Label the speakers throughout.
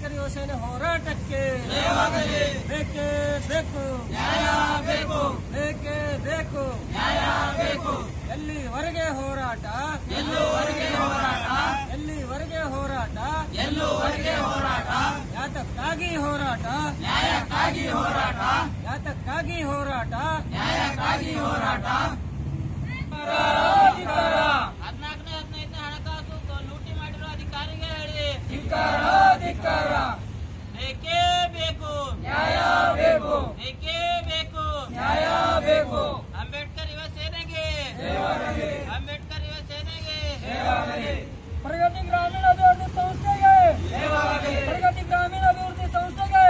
Speaker 1: ಅಂಬೇಡ್ಕರ್ ಯುವಸೇನೆ ಹೋರಾಟಕ್ಕೆ ಬೇಕೇ ಬೇಕು ಬೇಕು ಬೇಕೇ ಬೇಕು ಎಲ್ಲಿವರೆಗೆ ಹೋರಾಟ ಎಲ್ಲಿವರೆಗೆ ಹೋರಾಟ ಎಲ್ಲಿವರೆಗೆ ಹೋರಾಟ ಎಲ್ಲೂವರೆಗೆ ಹೋರಾಟ ಯಾತಕ್ಕಾಗಿ ಹೋರಾಟ ನ್ಯಾಯಕ್ಕಾಗಿ ಹೋರಾಟ ಯಾತಕ್ಕಾಗಿ ಹೋರಾಟ ನ್ಯಾಯಕ್ಕಾಗಿ ಹೋರಾಟ
Speaker 2: ಹದಿನಾಲ್ಕನೇ ಹದಿನೈದನೇ ಹಣಕಾಸು ಕ- ಲೂಟಿ ಮಾಡಿರೋ ಅಧಿಕಾರಿಗೆ ಹೇಳಿ ಬೇಕೇ ಬೇಕು ನ್ಯಾಯ ಬೇಕು ಬೇಕೇ ಬೇಕು ನ್ಯಾಯ ಬೇಕು ಅಂಬೇಡ್ಕರ್ ಯುವ ಸೇನೆಗೆ ಅಂಬೇಡ್ಕರ್ ಯುವ ಸೇನೆಗೆ
Speaker 1: ಪ್ರಗತಿ ಗ್ರಾಮೀಣ ಅಭಿವೃದ್ಧಿ ಸಂಸ್ಥೆಗೆ ಪ್ರಗತಿ ಗ್ರಾಮೀಣ ಅಭಿವೃದ್ಧಿ ಸಂಸ್ಥೆಗೆ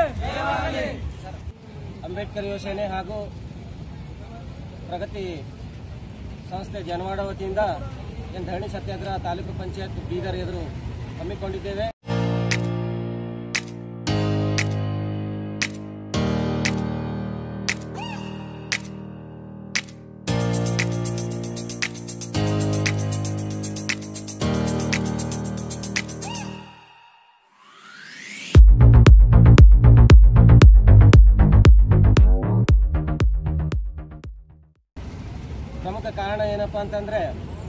Speaker 1: ಅಂಬೇಡ್ಕರ್ ಯುವಸೇನೆ ಹಾಗೂ ಪ್ರಗತಿ ಸಂಸ್ಥೆ ಜನವಾಡ ವತಿಯಿಂದ ಏನು ಧರಣಿ ಸತ್ಯಾಗ್ರಹ ತಾಲೂಕು ಪಂಚಾಯತ್ ಬೀದರ್ ಎದುರು ಹಮ್ಮಿಕೊಂಡಿದ್ದೇವೆ ಪ್ರಮುಖ ಕಾರಣ ಏನಪ್ಪಾ ಅಂತಂದ್ರೆ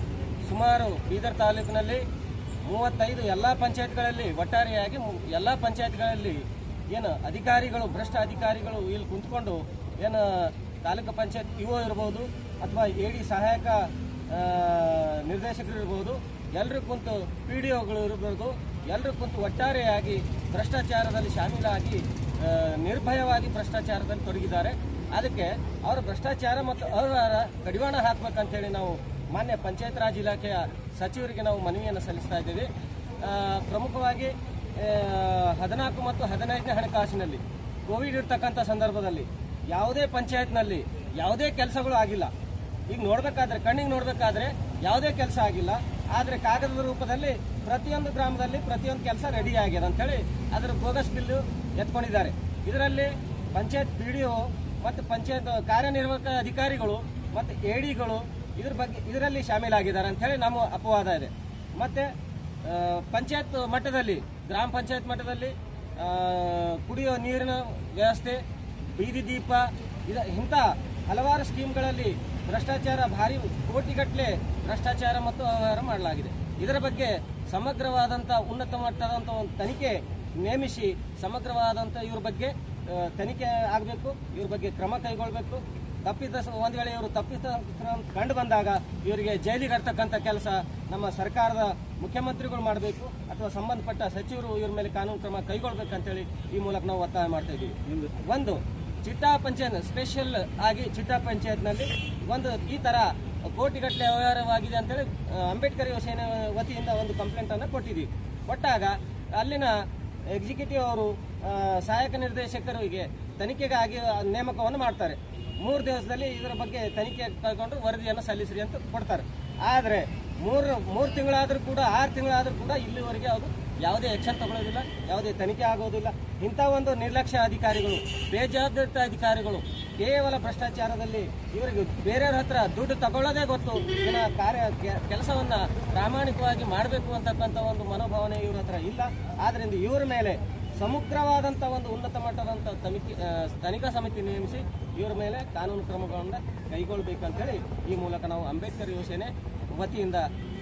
Speaker 1: ಸುಮಾರು ಬೀದರ್ ತಾಲೂಕಿನಲ್ಲಿ ಮೂವತ್ತೈದು ಎಲ್ಲ ಪಂಚಾಯತ್ಗಳಲ್ಲಿ ಒಟ್ಟಾರೆಯಾಗಿ ಮು- ಎಲ್ಲ ಪಂಚಾಯತ್ಗಳಲ್ಲಿ ಏನು ಅಧಿಕಾರಿಗಳು ಭ್ರಷ್ಟ ಅಧಿಕಾರಿಗಳು ಇಲ್ಲಿ ಕುಂತ್ಕೊಂಡು ಏನು ತಾಲೂಕು ಪಂಚಾಯತ್ ಇಒ ಇರ್ಬೋದು ಅಥವಾ ಎ ಡಿ ಸಹಾಯಕ ಆ, ನಿರ್ದೇಶಕರು ಇರ್ಬೋದು ಎಲ್ಲರೂ ಕುಂತು ಪಿ ಡಿ ಒಗಳು ಇರ್ಬೋದು ಎಲ್ಲರೂ ಕುಂತು ಒಟ್ಟಾರೆಯಾಗಿ ಭ್ರಷ್ಟಾಚಾರದಲ್ಲಿ ಶಾಮೀಲಾಗಿ ಆ, ನಿರ್ಭಯವಾಗಿ ಭ್ರಷ್ಟಾಚಾರದಲ್ಲಿ ತೊಡಗಿದ್ದಾರೆ ಅದಕ್ಕೆ ಅವರು ಭ್ರಷ್ಟಾಚಾರ ಮತ್ತು ಅವ್ಯವಹಾರ ಕಡಿವಾಣ ಹಾಕ್ಬೇಕಂತೇಳಿ ನಾವು ಮಾನ್ಯ ಪಂಚಾಯತ್ ರಾಜ್ ಇಲಾಖೆಯ ಸಚಿವರಿಗೆ ನಾವು ಮನವಿಯನ್ನು ಸಲ್ಲಿಸ್ತಾ ಇದ್ದೀವಿ ಆ, ಪ್ರಮುಖವಾಗಿ ಆ, ಹದಿನಾಲ್ಕು ಮತ್ತು ಹದಿನೈದನೇ ಹಣಕಾಸಿನಲ್ಲಿ ಕೋವಿಡ್ ಇರ್ತಕ್ಕಂಥ ಸಂದರ್ಭದಲ್ಲಿ ಯಾವುದೇ ಪಂಚಾಯತ್ನಲ್ಲಿ ಯಾವುದೇ ಕೆಲಸಗಳು ಆಗಿಲ್ಲ ಈಗ ನೋಡ್ಬೇಕಾದ್ರೆ ಕಣ್ಣಿಗೆ ನೋಡ್ಬೇಕಾದ್ರೆ ಯಾವುದೇ ಕೆಲಸ ಆಗಿಲ್ಲ ಆದರೆ ಕಾಗದದ ರೂಪದಲ್ಲಿ ಪ್ರತಿಯೊಂದು ಗ್ರಾಮದಲ್ಲಿ ಪ್ರತಿಯೊಂದು ಕೆಲಸ ರೆಡಿ ಆಗಿದೆ ಅಂತೇಳಿ ಅದರ ಬೋಗಸ್ ಬಿಲ್ಲು ಎತ್ಕೊಂಡಿದ್ದಾರೆ ಇದರಲ್ಲಿ ಪಂಚಾಯತ್ ಪಿ ಡಿ ಒ ಮತ್ತು ಪಂಚಾಯತ್ ಕಾರ್ಯನಿರ್ವಾಹಕ ಅಧಿಕಾರಿಗಳು ಮತ್ತು ಎ ಡಿಗಳು ಇದ್ರ ಬಗ್ಗೆ ಇದರಲ್ಲಿ ಶಾಮೀಲಾಗಿದ್ದಾರೆ ಅಂತೇಳಿ ನಮ್ಮ ಅಪವಾದ ಇದೆ ಮತ್ತೆ ಆ, ಪಂಚಾಯತ್ ಮಟ್ಟದಲ್ಲಿ ಗ್ರಾಮ ಪಂಚಾಯತ್ ಮಟ್ಟದಲ್ಲಿ ಆ, ಕುಡಿಯೋ ನೀರಿನ ವ್ಯವಸ್ಥೆ ಬೀದಿ ದೀಪ ಇದ ಇಂಥ ಹಲವಾರು ಸ್ಕೀಮ್ಗಳಲ್ಲಿ ಭ್ರಷ್ಟಾಚಾರ ಭಾರಿ ಕೋಟಿಗಟ್ಟಲೆ ಭ್ರಷ್ಟಾಚಾರ ಮತ್ತು ವ್ಯವಹಾರ ಮಾಡಲಾಗಿದೆ ಇದರ ಬಗ್ಗೆ ಸಮಗ್ರವಾದಂಥ ಉನ್ನತ ಮಟ್ಟದಂಥ ಒಂದು ತನಿಖೆ ನೇಮಿಸಿ ಸಮಗ್ರವಾದಂಥ ಇವ್ರ ಬಗ್ಗೆ ಆ, ತನಿಖೆ ಆಗಬೇಕು ಇವ್ರ ಬಗ್ಗೆ ಕ್ರಮ ಕೈಗೊಳ್ಳಬೇಕು ತಪ್ಪಿದ ಒಂದು ವೇಳೆ ಇವರು ತಪ್ಪಿದ ಕಂಡು ಬಂದಾಗ ಇವರಿಗೆ ಜೈಲಿಗೆ ಹರ್ತಕ್ಕಂಥ ಕೆಲಸ ನಮ್ಮ ಸರ್ಕಾರದ ಮುಖ್ಯಮಂತ್ರಿಗಳು ಮಾಡಬೇಕು ಅಥವಾ ಸಂಬಂಧಪಟ್ಟ ಸಚಿವರು ಇವ್ರ ಮೇಲೆ ಕಾನೂನು ಕ್ರಮ ಕೈಗೊಳ್ಬೇಕಂತೇಳಿ ಈ ಮೂಲಕ ನಾವು ಒತ್ತಾಯ ಮಾಡ್ತಾ ಇದ್ದೀವಿ ಒಂದು ಚಿಟ್ಟಾ ಪಂಚಾಯತ್ ಸ್ಪೆಷಲ್ ಆಗಿ ಚಿಟ್ಟಾ ಪಂಚಾಯತ್ನಲ್ಲಿ ಒಂದು ಈ ತರ ಕೋಟಿಗಟ್ಟಲೆ ವ್ಯವಹಾರವಾಗಿದೆ ಅಂತೇಳಿ ಆ, ಅಂಬೇಡ್ಕರ್ ಯುವ ಸೇನೆ ವತಿಯಿಂದ ಒಂದು ಕಂಪ್ಲೇಂಟ್ ಅನ್ನು ಕೊಟ್ಟಿದ್ದೀವಿ ಕೊಟ್ಟಾಗ ಅಲ್ಲಿನ ಎಕ್ಸಿಕ್ಯೂಟಿವ್ ಅವರು ಆ, ಸಹಾಯಕ ನಿರ್ದೇಶಕರಿಗೆ ತನಿಖೆಗಾಗಿ ನೇಮಕವನ್ನು ಮಾಡ್ತಾರೆ ಮೂರು ದಿವಸದಲ್ಲಿ ಇದರ ಬಗ್ಗೆ ತನಿಖೆ ಕೈಗೊಂಡು ವರದಿಯನ್ನು ಸಲ್ಲಿಸ್ರಿ ಅಂತ ಕೊಡ್ತಾರೆ ಆದರೆ ಮೂರು ಮೂರು ತಿಂಗಳಾದರೂ ಕೂಡ ಆರು ತಿಂಗಳಾದರೂ ಕೂಡ ಇಲ್ಲಿವರೆಗೆ ಅವರು ಯಾವುದೇ ಆಕ್ಷನ್ ತಗೊಳ್ಳೋದಿಲ್ಲ ಯಾವುದೇ ತನಿಖೆ ಆಗೋದಿಲ್ಲ ಇಂಥ ಒಂದು ನಿರ್ಲಕ್ಷ್ಯ ಅಧಿಕಾರಿಗಳು ಬೇಜವಾಬ್ದಾರಿತ ಅಧಿಕಾರಿಗಳು ಕೇವಲ ಭ್ರಷ್ಟಾಚಾರದಲ್ಲಿ ಇವರಿಗೆ ಬೇರೆಯವ್ರ ಹತ್ರ ದುಡ್ಡು ತಗೊಳ್ಳೋದೇ ಗೊತ್ತು ಇದನ್ನ ಕಾರ್ಯ ಕೆಲಸವನ್ನ ಪ್ರಾಮಾಣಿಕವಾಗಿ ಮಾಡಬೇಕು ಅಂತಕ್ಕಂಥ ಒಂದು ಮನೋಭಾವನೆ ಇವ್ರ ಹತ್ರ ಇಲ್ಲ ಆದ್ರಿಂದ ಇವ್ರ ಮೇಲೆ ಸಮಗ್ರವಾದಂಥ ಒಂದು ಉನ್ನತ ಮಟ್ಟದಂಥ ತನಿಖೆ ಆ, ತನಿಖಾ ಸಮಿತಿ ನೇಮಿಸಿ ಇವ್ರ ಮೇಲೆ ಕಾನೂನು ಕ್ರಮಗಳನ್ನ ಕೈಗೊಳ್ಳಬೇಕಂತೇಳಿ ಈ ಮೂಲಕ ನಾವು ಅಂಬೇಡ್ಕರ್ ಯೋಜನೆ ವತಿಯಿಂದ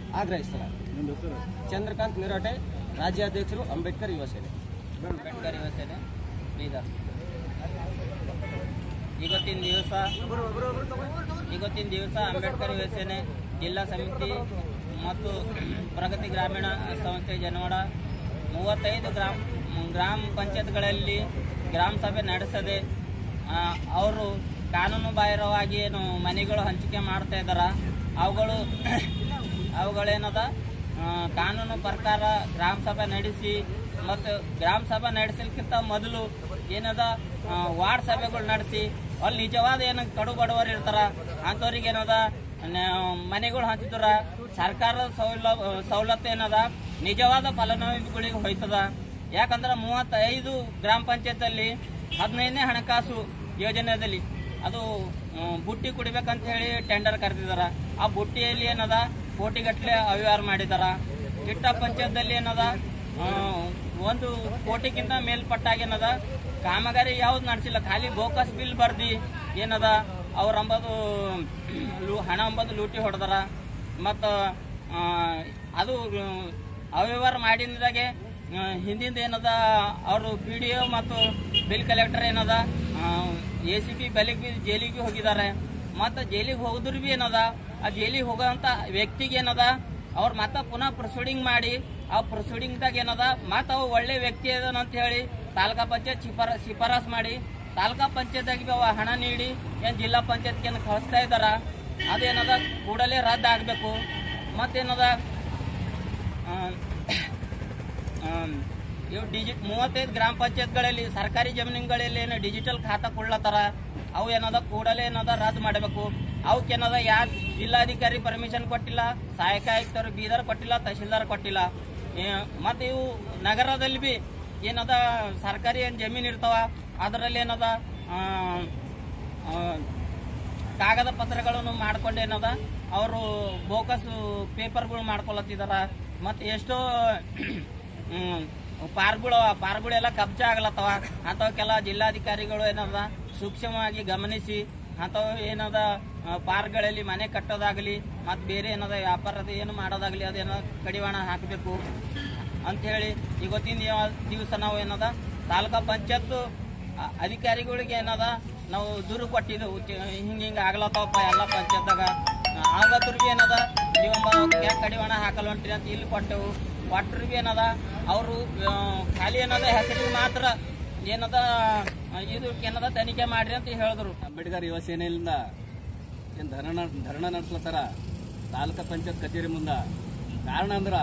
Speaker 1: ಆಗ್ರಹಿಸಲಾಗಿದೆ ಚಂದ್ರಕಾಂತ್ ನಿರೋಟೆ ರಾಜ್ಯಾಧ್ಯಕ್ಷರು ಅಂಬೇಡ್ಕರ್ ಯುವ ಸೇನೆ
Speaker 2: ಅಂಬೇಡ್ಕರ್ ಯುವ ಸೇನೆ ಬೀದರ್ ಇವತ್ತಿನ ದಿವಸ ಇವತ್ತಿನ ದಿವಸ ಅಂಬೇಡ್ಕರ್ ಯುವ ಸೇನೆ ಜಿಲ್ಲಾ ಸಮಿತಿ ಮತ್ತು ಪ್ರಗತಿ ಗ್ರಾಮೀಣ ಸಂಸ್ಥೆ ಜನವಾಡ ಮೂವತ್ತೈದು ಗ್ರಾಮ ಗ್ರಾಮ ಪಂಚಾಯತ್ಗಳಲ್ಲಿ ಗ್ರಾಮ ಸಭೆ ನಡೆಸದೆ ಆ, ಅವರು ಕಾನೂನು ಬಾಹಿರವಾಗಿ ಏನು ಮನೆಗಳು ಹಂಚಿಕೆ ಮಾಡ್ತಾ ಇದ್ದಾರ ಅವುಗಳು ಅವುಗಳೇನದ ಆ, ಕಾನೂನು ಪ್ರಕಾರ ಗ್ರಾಮ ಸಭೆ ನಡೆಸಿ ಮತ್ತು ಗ್ರಾಮ ಸಭೆ ನಡೆಸಲಿಕ್ಕಿಂತ ಮೊದಲು ಏನದ ಆ, ವಾರ್ಡ್ ಸಭೆಗಳು ನಡೆಸಿ ಅಲ್ಲಿ ನಿಜವಾದ ಏನು ಕಡು ಬಡವರು ಇರ್ತಾರ ಅಂಥವ್ರಿಗೆ ಏನದ ನ- ಮನೆಗಳು ಹಂಚಿದ್ರ ಸರ್ಕಾರದ ಸೌಲಭ ಸವಲತ್ತು ಏನದ ನಿಜವಾದ ಫಲಾನುಭವಿಗಳಿಗೆ ಹೋಯ್ತದ ಯಾಕಂದ್ರೆ ಮೂವತ್ತೈದು ಗ್ರಾಮ ಪಂಚಾಯತಲ್ಲಿ ಹದಿನೈದನೇ ಹಣಕಾಸು ಯೋಜನೆಯಲ್ಲಿ ಅದು ಆ, ಬುಟ್ಟಿ ಕುಡಿಬೇಕಂತ ಹೇಳಿ ಟೆಂಡರ್ ಕರೆದಿದಾರ ಆ ಬುಟ್ಟಿಯಲ್ಲಿ ಏನದ ಕೋಟಿಗಟ್ಟಲೆ ಅವ್ಯವಹಾರ ಮಾಡಿದಾರ ಚಿಟ್ಟ ಪಂಚಾಯತ್ದಲ್ಲಿ ಏನದ ಆ, ಒಂದು ಕೋಟಿಗಿಂತ ಮೇಲ್ಪಟ್ಟಾಗೇನದ ಕಾಮಗಾರಿ ಯಾವ್ದು ನಡೆಸಿಲ್ಲ ಖಾಲಿ ಬೋಕಸ್ ಬಿಲ್ ಬರ್ದಿ ಏನದ ಅವ್ರ ಅಂಬದು ಲೂ- ಹಣ ಅಂಬದು ಲೂಟಿ ಹೊಡೆದಾರ ಮತ್ತು ಅದು ಅವ್ಯವಹಾರ ಮಾಡಿದಾಗೆ ಆ, ಹಿಂದಿಂದ ಏನದ ಅವರು ಪಿ ಡಿ ಒ ಮತ್ತು ಬಿಲ್ ಕಲೆಕ್ಟರ್ ಏನದ ಎ ಸಿ ಬಿ ಬೆಲೆಗೆ ಬಿ ಜೈಲಿಗೆ ಹೋಗಿದ್ದಾರೆ ಮತ್ತು ಜೈಲಿಗೆ ಹೋಗಿದ್ರು ಬಿ ಏನದ ಆ ಜೈಲಿಗೆ ಹೋಗೋಂಥ ವ್ಯಕ್ತಿಗೆ ಏನದ ಅವ್ರು ಮತ್ತೆ ಪುನಃ ಪ್ರೊಸೀಡಿಂಗ್ ಮಾಡಿ ಆ ಪ್ರೊಸೀಡಿಂಗ್ದಾಗ ಏನದ ಮತ್ತೆ ಅವ ಒಳ್ಳೆ ವ್ಯಕ್ತಿ ಅದಾನ ಅಂತ ಹೇಳಿ ತಾಲೂಕಾ ಪಂಚಾಯತ್ ಶಿಫಾರ ಶಿಫಾರಸ್ ಮಾಡಿ ತಾಲೂಕಾ ಪಂಚಾಯತ್ಗೆ ಅವ ಹಣ ನೀಡಿ ಏನು ಜಿಲ್ಲಾ ಪಂಚಾಯತ್ಗೆ ಏನು ಕಳಿಸ್ತಾ ಇದ್ದಾರ ಅದೇನದ ಕೂಡಲೇ ರದ್ದು ಆಗಬೇಕು ಮತ್ತೇನದ ಆ, ಆಮ್, ಇವು ಡಿಜಿ ಮೂವತ್ತೈದು ಗ್ರಾಮ ಪಂಚಾಯತ್ಗಳಲ್ಲಿ ಸರ್ಕಾರಿ ಜಮೀನುಗಳಲ್ಲಿ ಏನು ಡಿಜಿಟಲ್ ಖಾತಾ ಕೊಡ್ಲತ್ತಾರ ಅವು ಏನದ ಕೂಡಲೇ ಏನದ ರದ್ದು ಮಾಡಬೇಕು ಅವಕ್ಕೇನದ ಯಾ ಜಿಲ್ಲಾಧಿಕಾರಿ ಪರ್ಮಿಷನ್ ಕೊಟ್ಟಿಲ್ಲ ಸಹಾಯಕ ಆಯುಕ್ತರು ಬೀದರ್ ಕೊಟ್ಟಿಲ್ಲ ತಹಶೀಲ್ದಾರ್ ಕೊಟ್ಟಿಲ್ಲ ಏ- ಮತ್ತೆ ಇವು ನಗರದಲ್ಲಿ ಬಿ ಏನದ ಸರ್ಕಾರಿ ಏನು ಜಮೀನು ಇರ್ತಾವ ಅದರಲ್ಲಿ ಏನದ ಆ, ಆ, ಕಾಗದ ಪತ್ರಗಳನ್ನು ಮಾಡ್ಕೊಂಡು ಏನದ ಅವರು ಬೋಕಸ್ ಪೇಪರ್ಗಳು ಮಾಡ್ಕೊಳತ್ತಿದಾರ ಮತ್ತೆ ಎಷ್ಟೋ ಹ್ಮ್, ಪಾರ್ಗಳು ಪಾರ್ಗಳೆಲ್ಲ ಕಬ್ಜಾ ಆಗ್ಲತ್ತವ ಅಂಥವಕ್ಕೆಲ್ಲ ಜಿಲ್ಲಾಧಿಕಾರಿಗಳು ಏನದ ಸೂಕ್ಷ್ಮವಾಗಿ ಗಮನಿಸಿ ಅಂಥವು ಏನದ ಆ, ಪಾರ್ಕ್ಗಳಲ್ಲಿ ಮನೆ ಕಟ್ಟೋದಾಗಲಿ ಮತ್ತು ಬೇರೆ ಏನದ ವ್ಯಾಪಾರದ ಏನು ಮಾಡೋದಾಗಲಿ ಅದೇನೋ ಕಡಿವಾಣ ಹಾಕಬೇಕು ಅಂಥೇಳಿ ಇವತ್ತಿನ ದಿವ- ದಿವಸ ನಾವು ಏನದ ತಾಲೂಕಾ ಪಂಚಾಯತ್ ಅಧಿಕಾರಿಗಳಿಗೆ ಏನದ ನಾವು ದೂರು ಕೊಟ್ಟಿದ್ದೆವು ಹಿಂಗೆ ಹಿಂಗೆ ಆಗ್ಲತ್ತವಪ್ಪ ಎಲ್ಲ ಪಂಚಾಯತ್ದಾಗ ಆಗತ್ರ ಬಿ ಏನದ ನೀವೊಬ್ಬ ಯಾಕೆ ಕಡಿವಾಣ ಹಾಕಲ್ಲ ಹೊಂಟ್ರಿ ಅಂತ ಇಲ್ಲಿ ಕೊಟ್ಟೆವು ಕೊಟ್ಟರು ಬಿ ಏನದ ಅವರು ಖಾಲಿ ಏನದ ಹೆಸರಿಗೆ ಮಾತ್ರ ಏನದ ಇದು ಏನದ ತನಿಖೆ ಮಾಡ್ರಿ ಅಂತ ಹೇಳಿದ್ರು
Speaker 3: ಅಂಬೇಡ್ಕರ್ ಯುವ ಸೇನೆಯಿಂದ ಏನು ಧರಣ ಧರಣ ನಡೆಸ್ಲತ್ತಾರ ತಾಲೂಕಾ ಪಂಚಾಯತ್ ಕಚೇರಿ ಮುಂದ ಕಾರಣ ಅಂದ್ರ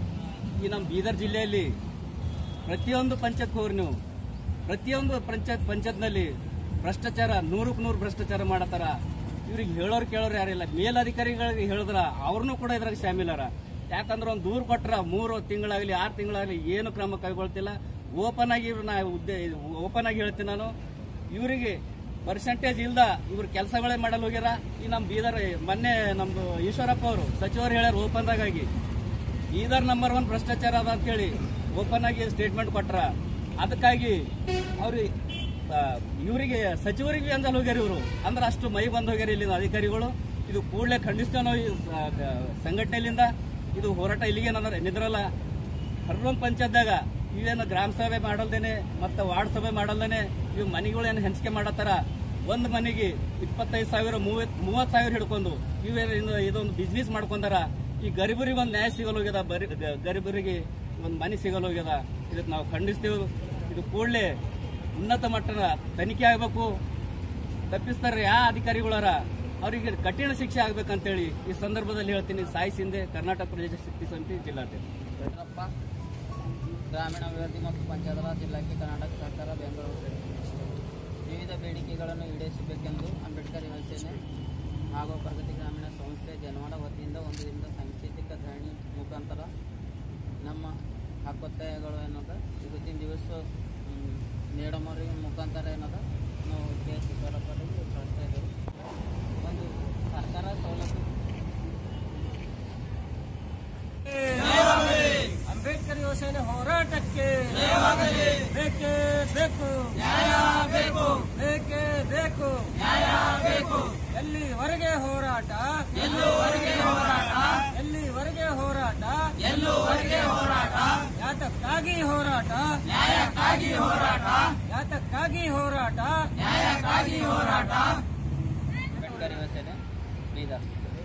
Speaker 3: ಈ ನಮ್ಮ ಬೀದರ್ ಜಿಲ್ಲೆಯಲ್ಲಿ ಪ್ರತಿಯೊಂದು ಪಂಚಾಯತ್ ಹೋಗ್ರಿ ನೀವು ಪ್ರತಿಯೊಂದು ಪಂಚಾಯತ್ ಪಂಚಾಯತ್ನಲ್ಲಿ ಭ್ರಷ್ಟಾಚಾರ ನೂರಕ್ಕೆ ನೂರು ಭ್ರಷ್ಟಾಚಾರ ಮಾಡತ್ತಾರ ಇವ್ರಿಗೆ ಹೇಳೋರು ಕೇಳೋರು ಯಾರಿಲ್ಲ ಮೇಲಧಿಕಾರಿಗಳಿಗೆ ಹೇಳಿದ್ರ ಅವ್ರನ್ನೂ ಕೂಡ ಇದ್ರಾಗ ಶಾಮೀಲಾರ ಯಾಕಂದ್ರೆ ಒಂದು ದೂರ ಕೊಟ್ರ ಮೂರು ತಿಂಗಳಾಗಲಿ ಆರು ತಿಂಗಳಾಗಲಿ ಏನು ಕ್ರಮ ಕೈಗೊಳ್ತಿಲ್ಲ ಓಪನ್ ಆಗಿ ಇವ್ರು ನಾ ಉದ್ದೇ ಓಪನ್ ಆಗಿ ಹೇಳ್ತೀನಿ ನಾನು ಇವರಿಗೆ ಪರ್ಸೆಂಟೇಜ್ ಇಲ್ದ ಇವ್ರು ಕೆಲಸಗಳೇ ಮಾಡಲು ಹೋಗ್ಯಾರ ಈ ನಮ್ಮ ಬೀದರ್ ಮೊನ್ನೆ ನಮ್ದು ಈಶ್ವರಪ್ಪ ಅವರು ಸಚಿವರು ಹೇಳ್ಯಾರ ಓಪನ್ದಾಗ ಆಗಿ ಬೀದರ್ ನಂಬರ್ ಒನ್ ಭ್ರಷ್ಟಾಚಾರ ಅದ ಅಂತೇಳಿ ಓಪನ್ ಆಗಿ ಸ್ಟೇಟ್ಮೆಂಟ್ ಕೊಟ್ರ ಅದಕ್ಕಾಗಿ ಅವ್ರಿಗೆ ಆ, ಇವರಿಗೆ ಸಚಿವರಿಗೆ ಅಂದಲ್ಲಿ ಹೋಗ್ಯಾರ ಇವರು ಅಂದ್ರೆ ಅಷ್ಟು ಮೈ ಬಂದ್ ಹೋಗ್ಯಾರ ಇಲ್ಲಿನ ಅಧಿಕಾರಿಗಳು ಇದು ಕೂಡಲೇ ಖಂಡಿಸ್ತೇವೆ ನಾವು ಈ ಆ, ಗ- ಸಂಘಟನೆಯಿಂದ ಇದು ಹೋರಾಟ ಇಲ್ಲಿಗೆ ಏನಂದ್ರೆ ನಿದ್ರಲ್ಲ ಹರ್ರೋಂ ಪಂಚಾಯತ್ದಾಗ ಇವೇನು ಗ್ರಾಮ ಸಭೆ ಮಾಡಲ್ದೇನೆ ಮತ್ತೆ ವಾರ್ಡ್ ಸಭೆ ಮಾಡಲ್ದೇನೆ ಇವು ಮನೆಗಳೇನು ಹಂಚಿಕೆ ಮಾಡತ್ತಾರ ಒಂದ್ ಮನೆಗೆ ಇಪ್ಪತ್ತೈದು ಸಾವಿರ ಮೂವತ್ ಮೂವತ್ ಸಾವಿರ ಹಿಡ್ಕೊಂಡು ಇವೇನು ಇನ್ನು ಇದೊಂದು ಬಿಸ್ನೆಸ್ ಮಾಡ್ಕೊಂಡಾರ ಈ ಗರೀಬರಿಗೆ ಒಂದು ನ್ಯಾಯ ಸಿಗಲು ಹೋಗ್ಯದ ಬರಿ ಗ- ಗರೀಬರಿಗೆ ಒಂದು ಮನೆ ಸಿಗಲು ಹೋಗ್ಯದ ಇದಕ್ಕೆ ನಾವು ಖಂಡಿಸ್ತೇವೆ ಇದು ಕೂಡಲೇ ಉನ್ನತ ಮಟ್ಟದ ತನಿಖೆ ಆಗಬೇಕು ತಪ್ಪಿಸ್ತಾರೆ ಯಾವ ಅಧಿಕಾರಿಗಳಾರ ಅವರಿಗೆ ಕಠಿಣ ಶಿಕ್ಷೆ ಆಗ್ಬೇಕಂತೇಳಿ ಈ ಸಂದರ್ಭದಲ್ಲಿ ಹೇಳ್ತೀನಿ ಸಾಯಿ ಸಿಂಧೆ ಕರ್ನಾಟಕ ಪ್ರದೇಶ ಶಕ್ತಿ ಸಮಿತಿ ಜಿಲ್ಲಾಧ್ಯಕ್ಷ
Speaker 2: ಯಡಿಯೂರಪ್ಪ ಗ್ರಾಮೀಣಾಭಿವೃದ್ಧಿ ಮತ್ತು ಪಂಚಾಯತ್ ರಾಜ್ ಇಲಾಖೆ ಕರ್ನಾಟಕ ಸರ್ಕಾರ ಬೆಂಗಳೂರು ವಿವಿಧ ಬೇಡಿಕೆಗಳನ್ನು ಈಡೇರಿಸಬೇಕೆಂದು ಅಂಬೇಡ್ಕರ್ ಯುವ ಸೇನೆ ಹಾಗೂ ಪ್ರಗತಿ ಗ್ರಾಮೀಣ ಸಂಸ್ಥೆ ಜನವಾಡ ವತಿಯಿಂದ ಒಂದು ದಿನದ ಸಾಂಕೇತಿಕ ಧರಣಿ ಮುಖಾಂತರ ನಮ್ಮ ಹಕ್ಕೊತ್ತಾಯಗಳು ಏನದ ಇವತ್ತಿನ ದಿವಸ ಮ್, ಮೇಡಮ್ ಅವ್ರಿಗೆ ಮುಖಾಂತರ ಏನದ ನಾವು ಕೆ ಎಸ್ ಈಶ್ವರಪ್ಪರಿಗೆ ಕಳಿಸ್ತಾ ಇದ್ದೇವೆ ಒಂದು ಸರ್ಕಾರ ಸವಲತ್ತು
Speaker 1: ಅಂಬೇಡ್ಕರ್ ಯೋಜನೆ ಹೋರಾಟಕ್ಕೆ ಬೇಕೇ ಬೇಕು ಬೇಕೇ ಬೇಕು ಎಲ್ಲಿವರೆಗೆ ಹೋರಾಟ ಎಲ್ಲಿವರೆಗೆ ಹೋರಾಟ ಎಲ್ಲಿವರೆಗೆ ಹೋರಾಟ ಎಲ್ಲೂವರೆಗೆ ಹೋರಾಟ ಯಾತಕ್ಕಾಗಿ ಹೋರಾಟ ನ್ಯಾಯಕ್ಕಾಗಿ ಹೋರಾಟ ಯಾತಕ್ಕಾಗಿ ಹೋರಾಟ ನ್ಯಾಯಕ್ಕಾಗಿ ಹೋರಾಟ
Speaker 2: ಅಂಬೇಡ್ಕರ್ ಯುವ ಸೇನೆ ಬೀದರ್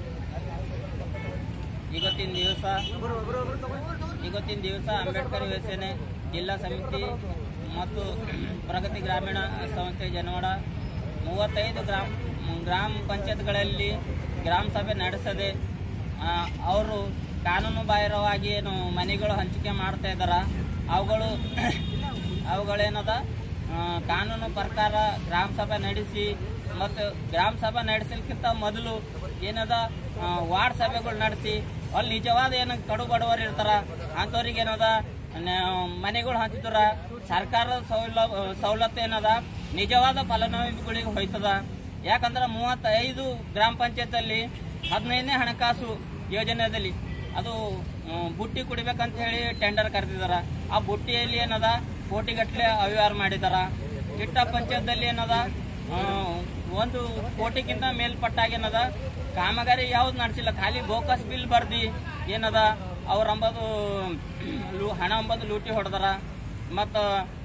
Speaker 2: ಇವತ್ತಿನ ದಿವಸ ಇವತ್ತಿನ ದಿವಸ ಅಂಬೇಡ್ಕರ್ ಯುವ ಸೇನೆ ಜಿಲ್ಲಾ ಸಮಿತಿ ಮತ್ತು ಪ್ರಗತಿ ಗ್ರಾಮೀಣ ಸಂಸ್ಥೆ ಜನವಾಡ ಮೂವತ್ತೈದು ಗ್ರಾಮ ಗ್ರಾಮ ಪಂಚಾಯತ್ಗಳಲ್ಲಿ ಗ್ರಾಮ ಸಭೆ ನಡೆಸದೆ ಆ, ಅವರು ಕಾನೂನು ಬಾಹಿರವಾಗಿ ಏನು ಮನೆಗಳು ಹಂಚಿಕೆ ಮಾಡ್ತಾ ಇದ್ದಾರ ಅವುಗಳು ಅವುಗಳೇನದ ಆ, ಕಾನೂನು ಪ್ರಕಾರ ಗ್ರಾಮ ಸಭೆ ನಡೆಸಿ ಮತ್ತು ಗ್ರಾಮ ಸಭೆ ನಡೆಸಲಿಕ್ಕಿಂತ ಮೊದಲು ಏನದ ಆ, ವಾರ್ಡ್ ಸಭೆಗಳು ನಡೆಸಿ ಅಲ್ಲಿ ನಿಜವಾದ ಏನು ಕಡು ಬಡವರು ಇರ್ತಾರ ಅಂಥವ್ರಿಗೆ ಏನದ ನ- ಮನೆಗಳು ಹಂಚಿದ್ರ ಸರ್ಕಾರದ ಸೌಲ ಸವಲತ್ತು ಏನದ ನಿಜವಾದ ಫಲಾನುಭವಿಗಳಿಗೆ ಹೋಯ್ತದ ಯಾಕಂದ್ರೆ ಮೂವತ್ತೈದು ಗ್ರಾಮ ಪಂಚಾಯತ್ ಅಲ್ಲಿ ಹದಿನೈದನೇ ಹಣಕಾಸು ಯೋಜನೆಯಲ್ಲಿ ಅದು ಹ್ಮ್, ಬುಟ್ಟಿ ಕುಡಿಬೇಕಂತ ಹೇಳಿ ಟೆಂಡರ್ ಕರೆದಿದಾರ ಆ ಬುಟ್ಟಿಯಲ್ಲಿ ಏನದ ಕೋಟಿಗಟ್ಟಲೆ ಅವ್ಯವಹಾರ ಮಾಡಿದಾರ ಚಿಟ್ಟ ಪಂಚಾಯತ್ದಲ್ಲಿ ಏನದ ಆ, ಒಂದು ಕೋಟಿಗಿಂತ ಮೇಲ್ಪಟ್ಟಾಗ ಏನದ ಕಾಮಗಾರಿ ಯಾವ್ದು ನಡೆಸಿಲ್ಲ ಖಾಲಿ ಬೋಕಸ್ ಬಿಲ್ ಬರ್ದಿ ಏನದ ಅವ್ರ ಅಂಬದು ಲೂ- ಹಣ ಅಂಬದು ಲೂಟಿ ಹೊಡೆದಾರ ಮತ್ತು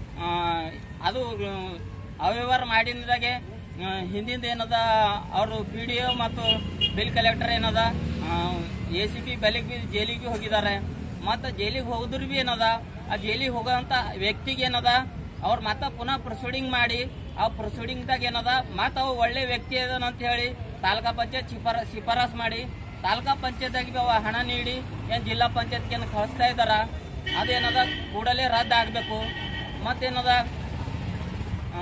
Speaker 2: ಅದು ಅವ್ಯವಹಾರ ಮಾಡಿದಾಗೆ ಹಿಂದಿಂದ ಏನದ ಅವರು ಪಿ ಡಿ ಒ ಮತ್ತು ಬಿಲ್ ಕಲೆಕ್ಟರ್ ಏನದ ಎ ಸಿ ಬಿ ಬೆಲೆಗೆ ಬಿ ಜೈಲಿಗೆ ಬಿ ಹೋಗಿದ್ದಾರೆ ಮತ್ತು ಜೈಲಿಗೆ ಹೋದ್ರು ಬಿ ಏನದ ಆ ಜೈಲಿಗೆ ಹೋಗೋಂಥ ವ್ಯಕ್ತಿಗೆ ಏನದ ಅವ್ರು ಮತ್ತೆ ಪುನಃ ಪ್ರೊಸೀಡಿಂಗ್ ಮಾಡಿ ಆ ಪ್ರೊಸೀಡಿಂಗ್ದಾಗ ಏನದ ಮತ್ತೆ ಅವ ಒಳ್ಳೆ ವ್ಯಕ್ತಿ ಅದಾನ ಅಂತ ಹೇಳಿ ತಾಲೂಕಾ ಪಂಚಾಯತ್ ಶಿಫಾರ ಶಿಫಾರಸ್ ಮಾಡಿ ತಾಲೂಕಾ ಪಂಚಾಯತ್ಗೆ ಅವ ಹಣ ನೀಡಿ ಏನು ಜಿಲ್ಲಾ ಪಂಚಾಯತ್ಗೆ ಏನು ಕಳಿಸ್ತಾ ಇದ್ದಾರ ಅದೇನದ ಕೂಡಲೇ ರದ್ದು ಆಗಬೇಕು ಮತ್ತೇನದ ಆ,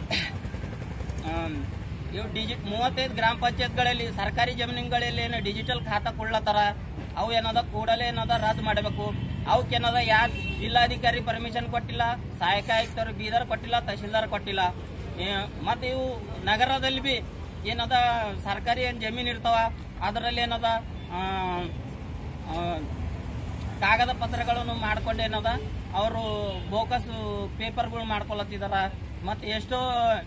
Speaker 2: ಆಮ್, ಇವು ಡಿಜಿ ಮೂವತ್ತೈದು ಗ್ರಾಮ ಪಂಚಾಯತ್ಗಳಲ್ಲಿ ಸರ್ಕಾರಿ ಜಮೀನುಗಳಲ್ಲಿ ಏನು ಡಿಜಿಟಲ್ ಖಾತಾ ಕೊಡ್ಲತ್ತಾರ ಅವು ಏನದ ಕೂಡಲೇ ಏನದ ರದ್ದು ಮಾಡಬೇಕು ಅವಕ್ಕೇನದ ಯಾ ಜಿಲ್ಲಾಧಿಕಾರಿ ಪರ್ಮಿಷನ್ ಕೊಟ್ಟಿಲ್ಲ ಸಹಾಯಕ ಆಯುಕ್ತರು ಬೀದರ್ ಕೊಟ್ಟಿಲ್ಲ ತಹಶೀಲ್ದಾರ್ ಕೊಟ್ಟಿಲ್ಲ ಮತ್ತು ಇವು ನಗರದಲ್ಲಿ ಬಿ ಏನದ ಸರ್ಕಾರಿ ಏನು ಜಮೀನು ಇರ್ತಾವ ಅದರಲ್ಲಿ ಏನದ ಆ, ಆ, ಕಾಗದ ಪತ್ರಗಳನ್ನು ಮಾಡ್ಕೊಂಡು ಏನದ ಅವರು ಬೋಕಸ್ ಪೇಪರ್ಗಳು ಮಾಡ್ಕೊಳತ್ತಿದಾರ ಮತ್ತು ಎಷ್ಟೋ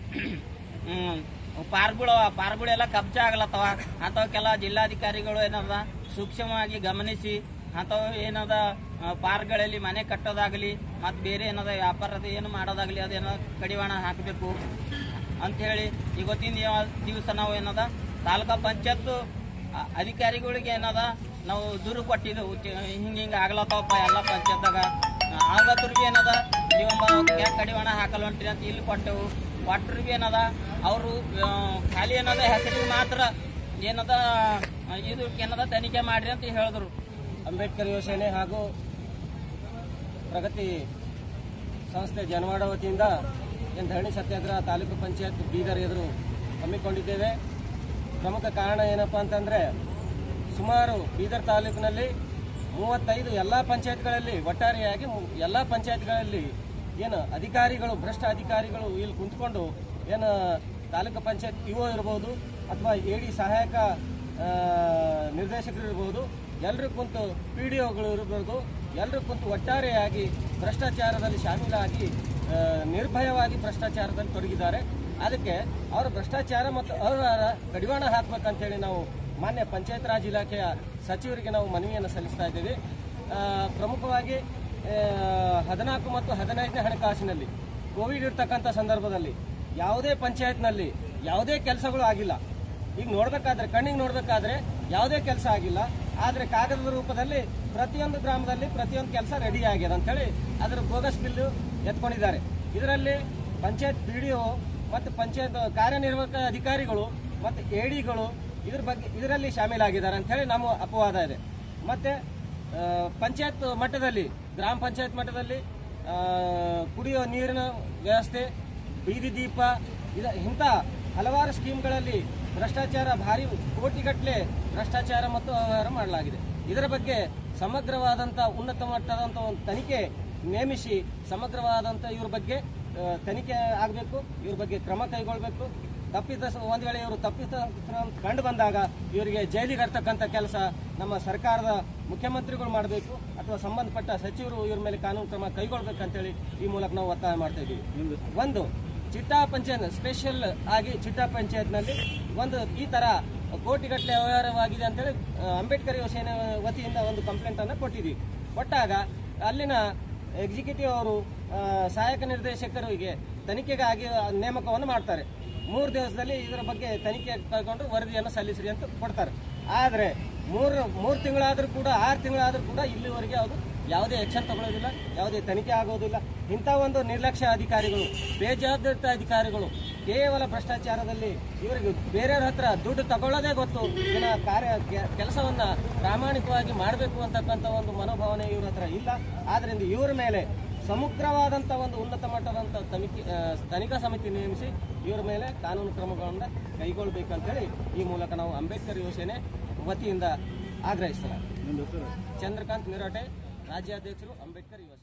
Speaker 2: ಹ್ಮ್, ಪಾರ್ಗಳು ಪಾರ್ಗಳೆಲ್ಲ ಕಬ್ಜಾ ಆಗ್ಲತ್ತವ ಅಂಥವಕ್ಕೆಲ್ಲ ಜಿಲ್ಲಾಧಿಕಾರಿಗಳು ಏನದ ಸೂಕ್ಷ್ಮವಾಗಿ ಗಮನಿಸಿ ಅಂಥವು ಏನದ ಆ, ಪಾರ್ಕ್ಗಳಲ್ಲಿ ಮನೆ ಕಟ್ಟೋದಾಗಲಿ ಮತ್ತು ಬೇರೆ ಏನದ ವ್ಯಾಪಾರದ ಏನು ಮಾಡೋದಾಗಲಿ ಅದೇನೋ ಕಡಿವಾಣ ಹಾಕಬೇಕು ಅಂಥೇಳಿ ಇವತ್ತಿನ ದಿವ- ದಿವಸ ನಾವು ಏನದ ತಾಲೂಕಾ ಪಂಚಾಯತ್ ಅಧಿಕಾರಿಗಳಿಗೆ ಏನದ ನಾವು ದೂರು ಕೊಟ್ಟಿದ್ದೆವು ಹಿಂಗೆ ಹಿಂಗೆ ಆಗ್ಲತ್ತವಪ್ಪ ಎಲ್ಲ ಪಂಚಾಯತ್ದಾಗ ಆಗತ್ರ ಬಿ ಏನದ ನೀವು ಯಾಕೆ ಕಡಿವಾಣ ಹಾಕಲ್ ಹೊಂಟ್ರಿ ಅಂತ ಇಲ್ಲಿ ಕೊಟ್ಟೆವು ಕೊಟ್ರು ಬಿ ಏನದ ಅವರು ಖಾಲಿ ಏನದ ಹೆಸರಿಗೆ ಮಾತ್ರ ಏನದ ಆ, ಇದು ಏನದ ತನಿಖೆ ಮಾಡ್ರಿ ಅಂತ ಹೇಳಿದ್ರು
Speaker 1: ಅಂಬೇಡ್ಕರ್ ಯೋಜನೆ ಹಾಗೂ ಪ್ರಗತಿ ಸಂಸ್ಥೆ ಜನವಾಡ ವತಿಯಿಂದ ಏನು ಧರಣಿ ಸತ್ಯಾಗ್ರಹ ತಾಲೂಕು ಪಂಚಾಯತ್ ಬೀದರ್ ಎದುರು ಹಮ್ಮಿಕೊಂಡಿದ್ದೇವೆ ಪ್ರಮುಖ ಕಾರಣ ಏನಪ್ಪ ಅಂತಂದರೆ ಸುಮಾರು ಬೀದರ್ ತಾಲೂಕಿನಲ್ಲಿ ಮೂವತ್ತೈದು ಎಲ್ಲ ಪಂಚಾಯತ್ಗಳಲ್ಲಿ ಒಟ್ಟಾರೆಯಾಗಿ ಮು- ಎಲ್ಲ ಪಂಚಾಯತ್ಗಳಲ್ಲಿ ಏನು ಅಧಿಕಾರಿಗಳು ಭ್ರಷ್ಟ ಅಧಿಕಾರಿಗಳು ಇಲ್ಲಿ ಕುಂತ್ಕೊಂಡು ಏನು ತಾಲೂಕು ಪಂಚಾಯತ್ ಇಒ ಇರ್ಬೋದು ಅಥವಾ ಎ ಡಿ ಸಹಾಯಕ ಆ, ನಿರ್ದೇಶಕರು ಇರ್ಬೋದು ಎಲ್ಲರೂ ಕುಂತು ಪಿ ಡಿ ಒಗಳು ಇರ್ಬೋದು ಎಲ್ಲರೂ ಕುಂತು ಒಟ್ಟಾರೆಯಾಗಿ ಭ್ರಷ್ಟಾಚಾರದಲ್ಲಿ ಶಾಮೀಲಾಗಿ ಆ, ನಿರ್ಭಯವಾಗಿ ಭ್ರಷ್ಟಾಚಾರದಲ್ಲಿ ತೊಡಗಿದ್ದಾರೆ ಅದಕ್ಕೆ ಅವರು ಭ್ರಷ್ಟಾಚಾರ ಮತ್ತು ಅವ್ಯವಹಾರ ಕಡಿವಾಣ ಹಾಕ್ಬೇಕಂತೇಳಿ ನಾವು ಮಾನ್ಯ ಪಂಚಾಯತ್ ರಾಜ್ ಇಲಾಖೆಯ ಸಚಿವರಿಗೆ ನಾವು ಮನವಿಯನ್ನು ಸಲ್ಲಿಸ್ತಾ ಇದ್ದೀವಿ ಆ, ಪ್ರಮುಖವಾಗಿ ಆ, ಹದಿನಾಲ್ಕು ಮತ್ತು ಹದಿನೈದನೇ ಹಣಕಾಸಿನಲ್ಲಿ ಕೋವಿಡ್ ಇರ್ತಕ್ಕಂಥ ಸಂದರ್ಭದಲ್ಲಿ ಯಾವುದೇ ಪಂಚಾಯತ್ನಲ್ಲಿ ಯಾವುದೇ ಕೆಲಸಗಳು ಆಗಿಲ್ಲ ಈಗ ನೋಡ್ಬೇಕಾದ್ರೆ ಕಣ್ಣಿಗೆ ನೋಡ್ಬೇಕಾದ್ರೆ ಯಾವುದೇ ಕೆಲಸ ಆಗಿಲ್ಲ ಆದರೆ ಕಾಗದದ ರೂಪದಲ್ಲಿ ಪ್ರತಿಯೊಂದು ಗ್ರಾಮದಲ್ಲಿ ಪ್ರತಿಯೊಂದು ಕೆಲಸ ರೆಡಿ ಆಗಿದೆ ಅಂತೇಳಿ ಅದರ ಬೋಗಸ್ ಬಿಲ್ಲು ಎತ್ಕೊಂಡಿದ್ದಾರೆ ಇದರಲ್ಲಿ ಪಂಚಾಯತ್ ಪಿ ಡಿ ಒ ಮತ್ತು ಪಂಚಾಯತ್ ಕಾರ್ಯನಿರ್ವಾಹಕ ಅಧಿಕಾರಿಗಳು ಮತ್ತು ಎ ಡಿಗಳು ಇದ್ರ ಬಗ್ಗೆ ಇದರಲ್ಲಿ ಶಾಮೀಲಾಗಿದ್ದಾರೆ ಅಂತೇಳಿ ನಮ್ಮ ಅಪವಾದ ಇದೆ ಮತ್ತೆ ಆ, ಪಂಚಾಯತ್ ಮಟ್ಟದಲ್ಲಿ ಗ್ರಾಮ ಪಂಚಾಯತ್ ಮಟ್ಟದಲ್ಲಿ ಆ, ಕುಡಿಯೋ ನೀರಿನ ವ್ಯವಸ್ಥೆ ಬೀದಿ ದೀಪ ಇದ ಇಂಥ ಹಲವಾರು ಸ್ಕೀಮ್ಗಳಲ್ಲಿ ಭ್ರಷ್ಟಾಚಾರ ಭಾರಿ ಕೋಟಿಗಟ್ಟಲೆ ಭ್ರಷ್ಟಾಚಾರ ಮತ್ತು ಅವ್ಯವಹಾರ ಮಾಡಲಾಗಿದೆ ಇದರ ಬಗ್ಗೆ ಸಮಗ್ರವಾದಂಥ ಉನ್ನತ ಮಟ್ಟದಂಥ ಒಂದು ತನಿಖೆ ನೇಮಿಸಿ ಸಮಗ್ರವಾದಂಥ ಇವ್ರ ಬಗ್ಗೆ ಆ, ತನಿಖೆ ಆಗಬೇಕು ಇವ್ರ ಬಗ್ಗೆ ಕ್ರಮ ಕೈಗೊಳ್ಳಬೇಕು ತಪ್ಪಿದ ಒಂದು ವೇಳೆ ಇವರು ತಪ್ಪಿದ ಕಂಡು ಬಂದಾಗ ಇವರಿಗೆ ಜೈಲಿಗೆ ಹರ್ತಕ್ಕಂಥ ಕೆಲಸ ನಮ್ಮ ಸರ್ಕಾರದ ಮುಖ್ಯಮಂತ್ರಿಗಳು ಮಾಡಬೇಕು ಅಥವಾ ಸಂಬಂಧಪಟ್ಟ ಸಚಿವರು ಇವ್ರ ಮೇಲೆ ಕಾನೂನು ಕ್ರಮ ಕೈಗೊಳ್ಬೇಕಂತೇಳಿ ಈ ಮೂಲಕ ನಾವು ಒತ್ತಾಯ ಮಾಡ್ತಾ ಇದ್ದೀವಿ ಒಂದು ಚಿಟ್ಟಾ ಪಂಚಾಯತ್ ಸ್ಪೆಷಲ್ ಆಗಿ ಚಿಟ್ಟಾ ಪಂಚಾಯತ್ನಲ್ಲಿ ಒಂದು ಈ ತರ ಕೋಟಿಗಟ್ಟಲೆ ವ್ಯವಹಾರವಾಗಿದೆ ಅಂತೇಳಿ ಆ, ಅಂಬೇಡ್ಕರ್ ಯೋಜನೆ ವತಿಯಿಂದ ಒಂದು ಕಂಪ್ಲೇಂಟ್ ಅನ್ನು ಕೊಟ್ಟಿದ್ದೀವಿ ಕೊಟ್ಟಾಗ ಅಲ್ಲಿನ ಎಕ್ಸಿಕ್ಯೂಟಿವ್ ಅವರು ಆ, ಸಹಾಯಕ ನಿರ್ದೇಶಕರಿಗೆ ತನಿಖೆಗಾಗಿ ನೇಮಕವನ್ನು ಮಾಡ್ತಾರೆ ಮೂರು ದಿವಸದಲ್ಲಿ ಇದರ ಬಗ್ಗೆ ತನಿಖೆ ಕೈಗೊಂಡು ವರದಿಯನ್ನು ಸಲ್ಲಿಸ್ರಿ ಅಂತ ಕೊಡ್ತಾರೆ ಆದರೆ ಮೂರು ಮೂರು ತಿಂಗಳಾದರೂ ಕೂಡ ಆರು ತಿಂಗಳಾದರೂ ಕೂಡ ಇಲ್ಲಿವರೆಗೆ ಅವರು ಯಾವುದೇ ಆಕ್ಷನ್ ತಗೊಳ್ಳೋದಿಲ್ಲ ಯಾವುದೇ ತನಿಖೆ ಆಗೋದಿಲ್ಲ ಇಂಥ ಒಂದು ನಿರ್ಲಕ್ಷ್ಯ ಅಧಿಕಾರಿಗಳು ಬೇಜವಾಬ್ದಾರಿತ ಅಧಿಕಾರಿಗಳು ಕೇವಲ ಭ್ರಷ್ಟಾಚಾರದಲ್ಲಿ ಇವರಿಗೆ ಬೇರೆಯವ್ರ ಹತ್ರ ದುಡ್ಡು ತಗೊಳ್ಳೋದೇ ಗೊತ್ತು ಇದನ್ನ ಕಾರ್ಯ ಕೆ- ಕೆಲಸವನ್ನ ಪ್ರಾಮಾಣಿಕವಾಗಿ ಮಾಡಬೇಕು ಅಂತಕ್ಕಂಥ ಒಂದು ಮನೋಭಾವನೆ ಇವ್ರ ಹತ್ರ ಇಲ್ಲ ಆದ್ರಿಂದ ಇವ್ರ ಮೇಲೆ ಸಮಗ್ರವಾದಂಥ ಒಂದು ಉನ್ನತ ಮಟ್ಟದಂಥ ತನಿಖೆ ಆ, ತನಿಖಾ ಸಮಿತಿ ನೇಮಿಸಿ ಇವ್ರ ಮೇಲೆ ಕಾನೂನು ಕ್ರಮಗಳನ್ನು ಕೈಗೊಳ್ಳಬೇಕಂತೇಳಿ ಈ ಮೂಲಕ ನಾವು ಅಂಬೇಡ್ಕರ್ ಯೋಜನೆ ವತಿಯಿಂದ ಆಗ್ರಹಿಸಲಾಗಿದೆ ಚಂದ್ರಕಾಂತ್ ನಿರಾಟೆ ರಾಜ್ಯಾಧ್ಯಕ್ಷರು ಅಂಬೇಡ್ಕರ್ ಯೋಜನೆ